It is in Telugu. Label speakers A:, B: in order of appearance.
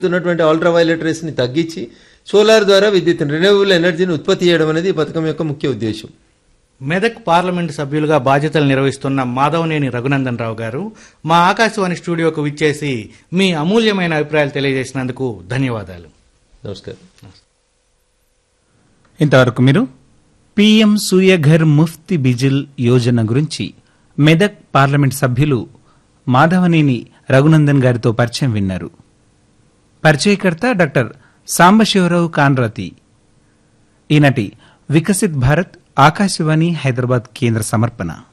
A: ఉన్నటువంటి అల్ట్రావైలెట్ రేస్ ని తగ్గించి సోలార్ ద్వారా విద్యుత్ రెన్యూవబుల్ ఎనర్జీని ఉత్పత్తి చేయడం అనేది ఈ పథకం యొక్క ముఖ్య ఉద్దేశం
B: మెదక్ పార్లమెంటు సభ్యులుగా బాధ్యతలు నిర్వహిస్తున్న మాధవనేని రఘునందన్ రావు గారు మా ఆకాశవాణి స్టూడియోకు విచ్చేసి మీ అమూల్యమైన అభిప్రాయాలు తెలియజేసినందుకు ధన్యవాదాలు
A: నమస్కారం
C: ఇంతవరకు మీరు పిఎం సూర్యఘర్ ముఫ్తి బిజిల్ యోజన గురించి మెదక్ పార్లమెంట్ సభ్యులు మాధవనేని రఘునందన్ గారితో పరిచయం విన్నారు పరిచయకర్త డాక్టర్ సాంబశివరావు కాన్రాతి ఈనాటి వికసిత్ భారత్ ఆకాశవాణి హైదరాబాద్ కేంద్ర సమర్పణ